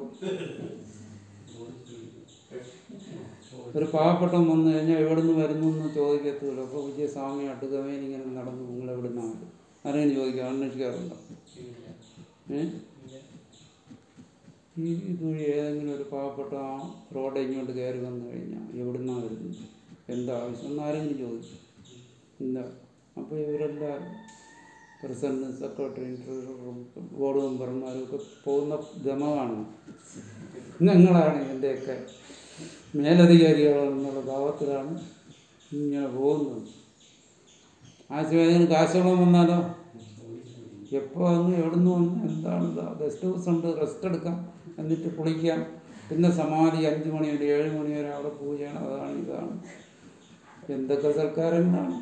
ഒരു പാവപ്പെട്ടവൻ വന്നു കഴിഞ്ഞാൽ എവിടെ നിന്ന് വരുന്നു എന്ന് ചോദിക്കത്തില്ല അപ്പോൾ വിജയസ്വാമി അടുക്കവേൻ ഇങ്ങനെ നടന്നു നിങ്ങൾ എവിടെ നിന്നാണ് ആരെങ്കിലും ചോദിക്കാം അന്വേഷിക്കാറുണ്ടോ ഇല്ല. ഏ ഇല്ല. ഈ ഇതുവഴി ഏതെങ്കിലും ഒരു പാവപ്പെട്ട ആ റോഡ് ഇങ്ങോട്ട് കയറി വന്നു കഴിഞ്ഞാൽ എവിടുന്നാ വരുന്നത് എന്താ ആവശ്യം എന്ന് ആരെങ്കിലും ചോദിച്ചു ഇല്ല അപ്പോൾ ഇവരെല്ലാവരും പ്രസിഡന്റ് സെക്രട്ടറി ട്രഷററും ബോർഡ് മെമ്പർമാരും ഒക്കെ പോകുന്ന ഗമമാണ് ഞങ്ങളാണ് ഇതിൻ്റെയൊക്കെ മേലധികാരികളെന്നുള്ള ഭാവത്തിലാണ് ഇങ്ങനെ പോകുന്നത് ആശുപത്രിയിൽ കാശോളം വന്നാലോ എപ്പോൾ വന്നു എവിടുന്ന് വന്നു എന്താണ് ഇതാ ഗസ്റ്റ് ഹൗസ് ഉണ്ട് റെസ്റ്റ് എടുക്കാം എന്നിട്ട് കുളിക്കാം പിന്നെ സമാധി അഞ്ച് മണി വരെ ഏഴ് മണി വരെ അവിടെ പൂജയാണ് അതാണ് ഇതാണ് എന്തൊക്കെ സൽക്കാരങ്ങളാണ്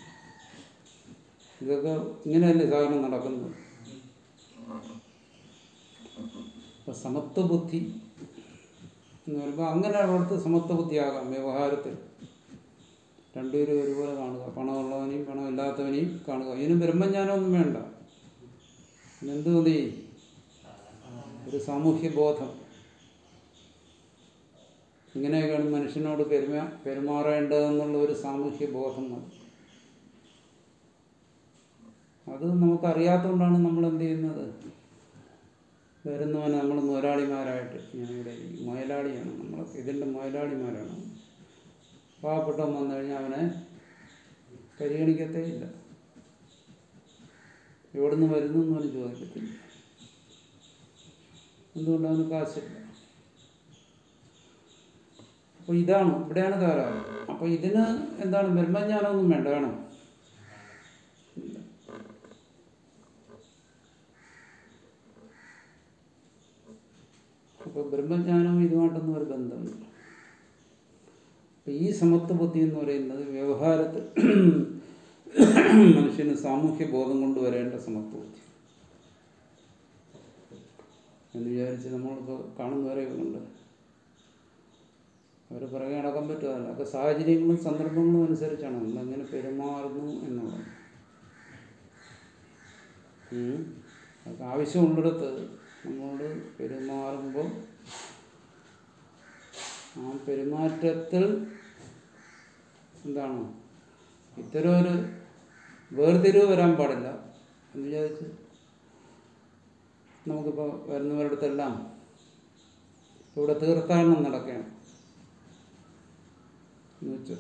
ഇതൊക്കെ ഇങ്ങനെയല്ലേ സാധനം നടക്കുന്നത് അപ്പൊ സമത്വ ബുദ്ധി എന്ന് പറയുമ്പോൾ അങ്ങനെയുള്ളടത്ത് സമത്വ ബുദ്ധിയാകാം വ്യവഹാരത്തിൽ രണ്ടുപേരും ഒരുപോലെ കാണുക പണമുള്ളവനെയും പണമില്ലാത്തവനെയും കാണുക ഇതിന് ബ്രഹ്മജ്ഞാനമൊന്നും വേണ്ട എന്ത് മതി ഒരു സാമൂഹ്യ ബോധം ഇങ്ങനെയൊക്കെയാണ് മനുഷ്യനോട് പെരുമാ പെരുമാറേണ്ടതെന്നുള്ള ഒരു സാമൂഹ്യ ബോധം മതി അത് നമുക്കറിയാത്തതുകൊണ്ടാണ് നമ്മൾ എന്ത് ചെയ്യുന്നത് വരുന്നവനെ നമ്മൾ മുതലാളിമാരായിട്ട് ഞാനിവിടെ ഈ മുതലാളിയാണ് നമ്മളൊക്കെ ഇതിൻ്റെ മുതലാളിമാരാണ് പാവപ്പെട്ടവൻ വന്നു കഴിഞ്ഞാൽ അവനെ പരിഗണിക്കത്തേ ഇല്ല എവിടുന്ന് വരുന്നു എന്നൊന്നും ചോദിക്കത്തില്ല എന്തുകൊണ്ട് അവന് കാശില്ല അപ്പോൾ ഇതാണ് ഇവിടെയാണ് തകരാറ് അപ്പോൾ ഇതിന് എന്താണ് ബ്രഹ്മജ്ഞാനമൊന്നും വേണ്ട വേണം ഇല്ല. അപ്പോൾ ബ്രഹ്മജ്ഞാനവും ഇതുമായിട്ടൊന്നും ഒരു ബന്ധമില്ല അപ്പോൾ ഈ സമത്വ ബുദ്ധി എന്ന് പറയുന്നത് വ്യവഹാരത്തിൽ മനുഷ്യന് സാമൂഹ്യ ബോധം കൊണ്ടുവരേണ്ട സമത്വ ബുദ്ധി എന്ന് വിചാരിച്ച് നമ്മളിപ്പോൾ കാണുന്നവരെയൊക്കെ ഉണ്ട് അവർ പുറകെ നടക്കാൻ പറ്റുമല്ല അതൊക്കെ സാഹചര്യങ്ങളും സന്ദർഭങ്ങളും അനുസരിച്ചാണ് നമ്മളെങ്ങനെ പെരുമാറുന്നു എന്നുള്ളത് ഉം. അതൊക്കെ ആവശ്യമുള്ളിടത്ത് നമ്മളോട് പെരുമാറുമ്പോൾ ആ പെരുമാറ്റത്തിൽ എന്താണ് ഇത്തരം ഒരു വേർതിരിവ് വരാൻ പാടില്ല എന്ന് വിചാരിച്ച് നമുക്കിപ്പോൾ വരുന്നവരടുത്തെല്ലാം ഇവിടെ തീർത്ഥാടനം നടക്കുകയാണ് എന്ന് വെച്ചു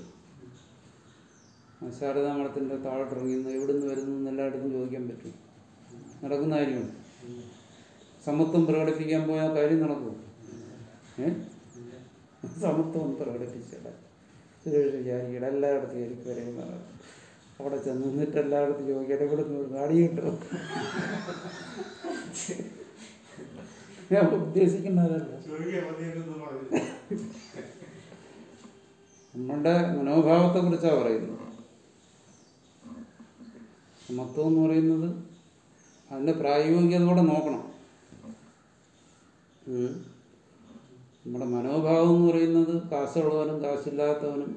ആ ശാരദാമഠത്തിൻ്റെ താഴോട്ടിറങ്ങിന്ന് എവിടുന്ന് വരുന്നു എന്ന് എല്ലായിടത്തും ചോദിക്കാൻ പറ്റും നടക്കുന്ന കാര്യമാണ് സമത്വം പ്രകടിപ്പിക്കാൻ പോയാൽ കാര്യം നടക്കുമോ ഏ സമത്വം പ്രകടിപ്പിച്ചില്ല സുരേഷ് വിചാരിക്കട എല്ലായിടത്തും എനിക്ക് വരെയുന്ന അവിടെ ചെന്ന് നിന്നിട്ട് എല്ലായിടത്തും ചോദിക്കട്ടെ ഇവിടെ നിന്ന് ഗാഡി കിട്ടുമോ ഞാൻ ഉദ്ദേശിക്കുന്നതല്ല നമ്മളുടെ മനോഭാവത്തെ കുറിച്ചാണ് പറയുന്നത് സമത്വം എന്ന് പറയുന്നത് അതിൻ്റെ പ്രായോഗികതയോടെ നോക്കണം ഉം. നമ്മുടെ മനോഭാവം എന്ന് പറയുന്നത് കാശുള്ളവനും കാശില്ലാത്തവനും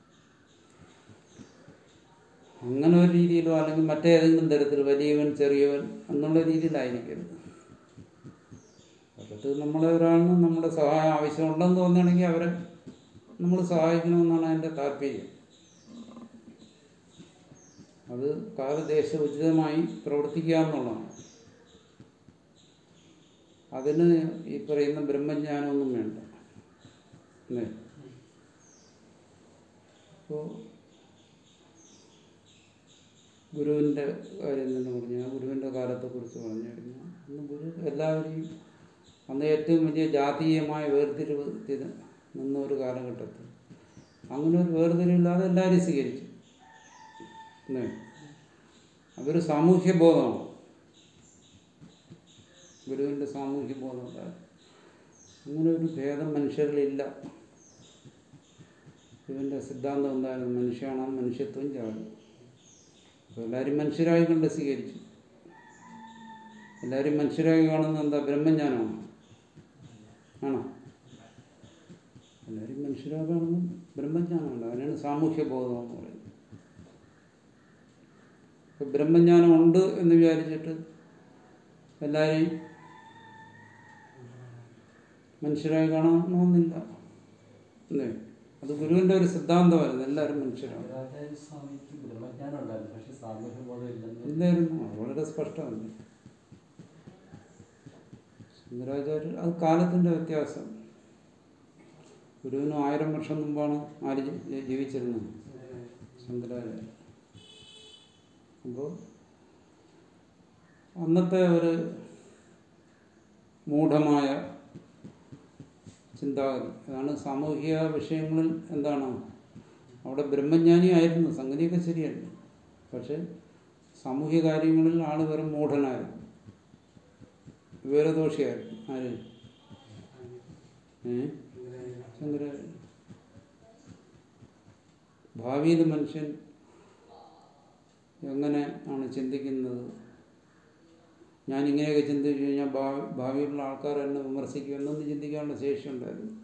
അങ്ങനെ ഒരു രീതിയിലോ അല്ലെങ്കിൽ മറ്റേതെങ്കിലും തരത്തിൽ വലിയവൻ ചെറിയവൻ എന്നുള്ള രീതിയിലായിരിക്കരുത് അകത്ത് നമ്മളെ ഒരാളിന് നമ്മുടെ സഹായം ആവശ്യമുണ്ടെന്ന് തോന്നുകയാണെങ്കിൽ അവരെ നമ്മൾ സഹായിക്കണമെന്നാണ് അതിൻ്റെ താല്പര്യം അത് കാലദേശ ഉചിതമായി പ്രവർത്തിക്കുക എന്നുള്ളതാണ് അതിന് ഈ പറയുന്ന ബ്രഹ്മജ്ഞാനമൊന്നും വേണ്ട അല്ലേ അപ്പോൾ ഗുരുവിൻ്റെ കാര്യം തന്നെ പറഞ്ഞു ആ ഗുരുവിൻ്റെ കാലത്തെക്കുറിച്ച് പറഞ്ഞു കഴിഞ്ഞാൽ അന്ന് ഗുരു എല്ലാവരെയും അന്ന് ഏറ്റവും വലിയ ജാതീയമായ വേർതിരിവ് ഇത് നിന്ന ഒരു കാലഘട്ടത്തിൽ അങ്ങനെ ഒരു വേർതിരിവില്ലാതെ എല്ലാവരെയും സ്വീകരിച്ചു അല്ലേ അതൊരു സാമൂഹ്യ ബോധമാണ് ഗുരുവിൻ്റെ സാമൂഹ്യ ബോധം ഉണ്ടായിരുന്നു അങ്ങനെ ഒരു ഭേദം മനുഷ്യരിലില്ല ഗുരുവിൻ്റെ സിദ്ധാന്തം എന്തായിരുന്നു മനുഷ്യനാണ് മനുഷ്യത്വം ചാടും അപ്പോൾ എല്ലാവരും മനുഷ്യരായി കണ്ട് സ്വീകരിച്ചു എല്ലാവരും മനുഷ്യരായി കാണുന്നത് എന്താ ബ്രഹ്മജ്ഞാനമാണ് ആണോ എല്ലാവരും മനുഷ്യരായി കാണുന്നത് ബ്രഹ്മജ്ഞാനമല്ല അതിനാണ് സാമൂഹ്യ ബോധം എന്ന് പറയുന്നത് ഇപ്പം ബ്രഹ്മജ്ഞാനം ഉണ്ട് എന്ന് വിചാരിച്ചിട്ട് എല്ലാവരെയും മനുഷ്യരായി കാണണമെന്നില്ല അല്ലേ അത് ഗുരുവിൻ്റെ ഒരു സിദ്ധാന്തമായിരുന്നു എല്ലാവരും മനുഷ്യരാണ് ശങ്കരാചാര്യ സ്വാമിക്ക് ബ്രഹ്മജ്ഞാനം ഉണ്ടായിരുന്നു പക്ഷെ സാമൂഹ്യ ബോധം ഇല്ലെന്ന് ഇല്ലായിരുന്നു അത് വളരെ സ്പഷ്ടമല്ലേ ശങ്കരാചാര്യർ അത് കാലത്തിൻ്റെ വ്യത്യാസം ഗുരുവിന് ആയിരം വർഷം മുമ്പാണ് ആര് ജി- ജീവിച്ചിരുന്നത് ശങ്കരാചാര്യ അപ്പോൾ അന്നത്തെ ഒരു മൂഢമായ ചിന്താഗതി അതാണ് സാമൂഹിക വിഷയങ്ങളിൽ എന്താണ് അവിടെ ബ്രഹ്മജ്ഞാനി ആയിരുന്നു സംഗതിയൊക്കെ ശരിയല്ല പക്ഷെ സാമൂഹിക കാര്യങ്ങളിൽ ആൾ വെറും മൂഢനായിരുന്നു വിവരദോഷിയായിരുന്നു ആര് ഏ ശങ്കരാചാര്യ ഭാവിയിൽ മനുഷ്യൻ എങ്ങനെ ആണ് ചിന്തിക്കുന്നത് ഞാൻ ഇങ്ങനെയൊക്കെ ചിന്തിച്ചു കഴിഞ്ഞാൽ ഭാവി ഭാവിയിലുള്ള ആൾക്കാർ എന്നെ വിമർശിക്കും എന്നൊന്നും ചിന്തിക്കാനുള്ള ശേഷി ഉണ്ടായിരുന്നു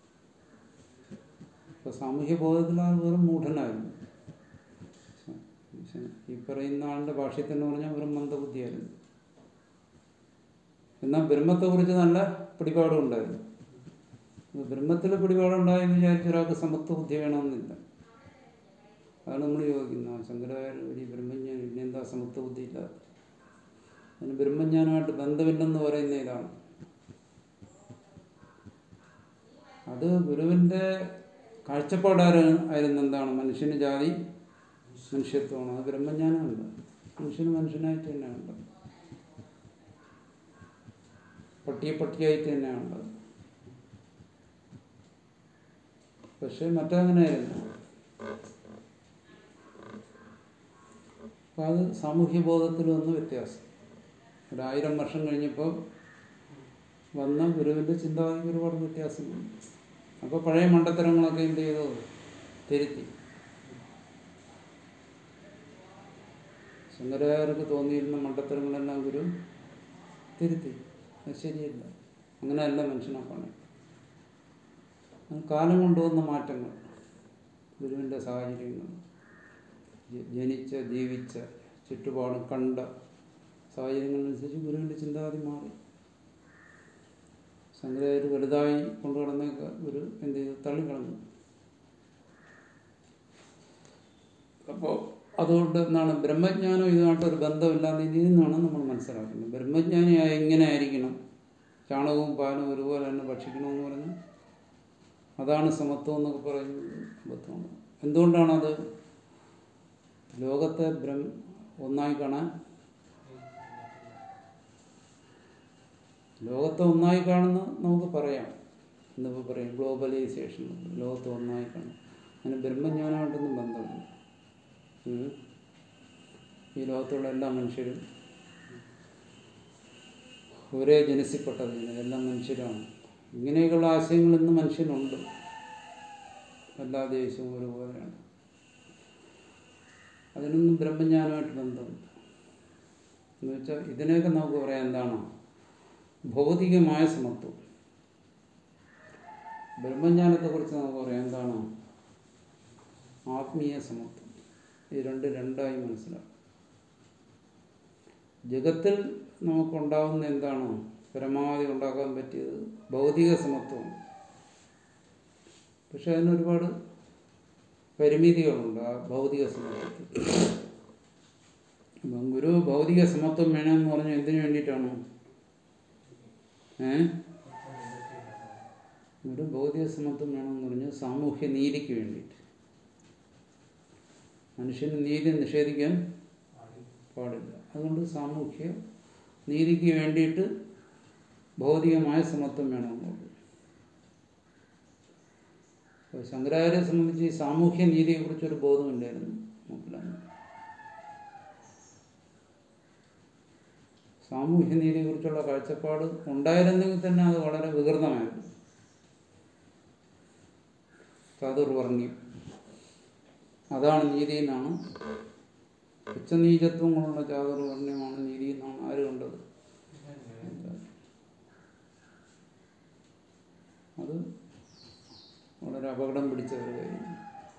അപ്പോൾ സാമൂഹ്യ ബോധത്തിൽ ആൾ വെറും മൂഢനായിരുന്നു ഈ പറയുന്ന ആളുടെ ഭാഷയിൽ തന്നെ പറഞ്ഞാൽ വെറും മന്ദബുദ്ധിയായിരുന്നു എന്നാൽ ബ്രഹ്മത്തെക്കുറിച്ച് നല്ല പിടിപാടും ഉണ്ടായിരുന്നു ബ്രഹ്മത്തിൽ പിടിപാടുണ്ടായെന്ന് വിചാരിച്ച ഒരാൾക്ക് സമത്വ ബുദ്ധി വേണമെന്നില്ല അതാണ് നമ്മൾ ചോദിക്കുന്നത് ശങ്കരാചാര്യ ഒരു ബ്രഹ്മജ്ഞാനം പിന്നെ എന്താ സമത്വ ബുദ്ധി ഇല്ലാതെ അതിന് ബ്രഹ്മജ്ഞാനമായിട്ട് ബന്ധമില്ലെന്ന് പറയുന്ന ഇതാണ് അത് ഗുരുവിൻ്റെ കാഴ്ചപ്പാടായിരുന്നു ആയിരുന്നു എന്താണ് മനുഷ്യന് ജാതി മനുഷ്യത്വമാണ് അത് ബ്രഹ്മജ്ഞാനമല്ല മനുഷ്യന് മനുഷ്യനായിട്ട് തന്നെയാണ് പട്ടിയെ പട്ടിയായിട്ട് തന്നെയാണ് ഉള്ളത് പക്ഷെ മറ്റങ്ങനെയായിരുന്നു അപ്പം അത് സാമൂഹ്യ ബോധത്തിൽ വന്ന വ്യത്യാസം ഒരായിരം വർഷം കഴിഞ്ഞപ്പോൾ വന്ന ഗുരുവിൻ്റെ ചിന്താഗതിക്ക് ഒരുപാട് വ്യത്യാസമുണ്ട് അപ്പോൾ പഴയ മണ്ടത്തരങ്ങളൊക്കെ എന്ത് ചെയ്തു തിരുത്തി ശങ്കരാചാര്യർക്ക് തോന്നിയിരുന്ന മണ്ടത്തരങ്ങളെല്ലാം ഗുരു തിരുത്തി അത് ശരിയല്ല അങ്ങനെയല്ല മനുഷ്യനെ കാണാൻ അത് കാലം കൊണ്ടുവന്ന മാറ്റങ്ങൾ ഗുരുവിൻ്റെ സാഹചര്യങ്ങൾ ജ- ജനിച്ച ജീവിച്ച ചുറ്റുപാടും കണ്ട സാഹചര്യങ്ങളനുസരിച്ച് ഗുരുവിൻ്റെ ചിന്താഗതി മാറി ശങ്കരാചാര്യർ വലുതായി കൊണ്ടുവന്നൊക്കെ ഗുരു എന്ത് ചെയ്തു തള്ളിക്കളഞ്ഞു അപ്പോൾ അതുകൊണ്ട് എന്താണ് ബ്രഹ്മജ്ഞാനം ഇതുമായിട്ടൊരു ബന്ധമില്ലാതെ ഇതിൽ നിന്നാണ് നമ്മൾ മനസ്സിലാക്കുന്നത് ബ്രഹ്മജ്ഞാനിയായ ഇങ്ങനെ ആയിരിക്കണം ചാണകവും പാലും ഒരുപോലെ തന്നെ ഭക്ഷിക്കണമെന്ന് പറഞ്ഞ് അതാണ് സമത്വം എന്നൊക്കെ പറയുന്നത് അബദ്ധമാണ് എന്തുകൊണ്ടാണത് ലോകത്തെ ബ്രഹ്മ ഒന്നായി കാണാൻ ലോകത്തെ ഒന്നായി കാണുന്ന നമുക്ക് പറയാം എന്നിപ്പോൾ പറയും ഗ്ലോബലൈസേഷൻ ലോകത്തെ ഒന്നായി കാണും അതിന് ബ്രഹ്മജ്ഞാനമായിട്ടൊന്നും ബന്ധമില്ല ഉം. ഈ ലോകത്തുള്ള എല്ലാ മനുഷ്യരും ഒരേ ജനസിൽപ്പെട്ടത് എല്ലാ മനുഷ്യരാണ് ഇങ്ങനെയൊക്കെയുള്ള ആശയങ്ങൾ ഇന്ന് മനുഷ്യനുണ്ട് എല്ലാ ദേശവും ഒരുപോലെയാണ് അതിനൊന്നും ബ്രഹ്മജ്ഞാനമായിട്ട് ബന്ധമുണ്ട് എന്ന് വെച്ചാൽ ഇതിനെയൊക്കെ നമുക്ക് പറയാം എന്താണ് ഭൗതികമായ സമത്വം ബ്രഹ്മജ്ഞാനത്തെക്കുറിച്ച് നമുക്ക് പറയാം എന്താണ് ആത്മീയ സമത്വം ഈ രണ്ട് രണ്ടായി മനസ്സിലാക്കും ജഗത്തിൽ നമുക്കുണ്ടാവുന്ന എന്താണ് പരമാവധി ഉണ്ടാക്കാൻ പറ്റിയത് ഭൗതിക സമത്വമാണ് പക്ഷെ അതിന് ഒരുപാട് പരിമിതികളുണ്ട് ആ ഭൗതിക സമത്വത്തിൽ അപ്പം ഗുരു ഭൗതിക സമത്വം വേണമെന്ന് പറഞ്ഞു എന്തിനു വേണ്ടിയിട്ടാണ് ഏ ഗുരു ഭൗതിക സമത്വം വേണമെന്ന് പറഞ്ഞാൽ സാമൂഹ്യ നീതിക്ക് വേണ്ടിയിട്ട് മനുഷ്യന് നീതി നിഷേധിക്കാൻ പാടില്ല അതുകൊണ്ട് സാമൂഹ്യ നീതിക്ക് വേണ്ടിയിട്ട് ഭൗതികമായ സമത്വം വേണമെന്നുള്ളൂ അപ്പോൾ ശങ്കരാചാര്യെ സംബന്ധിച്ച് ഈ സാമൂഹ്യ നീതിയെക്കുറിച്ചൊരു ബോധമില്ലായിരുന്നു മൂപ്പിലാണ് സാമൂഹ്യ നീതിയെക്കുറിച്ചുള്ള കാഴ്ചപ്പാട് ഉണ്ടായിരുന്നെങ്കിൽ തന്നെ അത് വളരെ വികൃതമായിരുന്നു ചതുർവർണ്ണ്യം അതാണ് നീതി എന്നാണ് ഉച്ചനീചത്വങ്ങളുള്ള ചാതുർവർണ്ണ്യമാണ് നീതി എന്നാണ് ആര് കണ്ടത് അത് വളരെ അപകടം പിടിച്ച ഒരു കാര്യമാണ്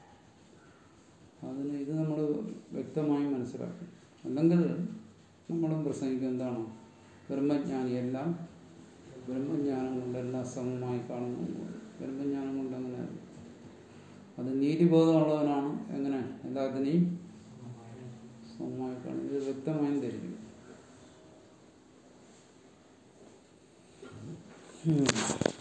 അതിന് ഇത് നമ്മൾ വ്യക്തമായി മനസ്സിലാക്കും അല്ലെങ്കിൽ നമ്മളും പ്രസംഗിക്കും എന്താണ് ബ്രഹ്മജ്ഞാനിയെല്ലാം ബ്രഹ്മജ്ഞാനം കൊണ്ടെല്ലാം സമമായി കാണുന്നു ബ്രഹ്മജ്ഞാനം കൊണ്ട് അങ്ങനെ അത് നീതിബോധമുള്ളവനാണ് എങ്ങനെ എല്ലാത്തിനെയും സമമായി കാണുന്നത് ഇത് വ്യക്തമായും ധരിക്കും ഉം.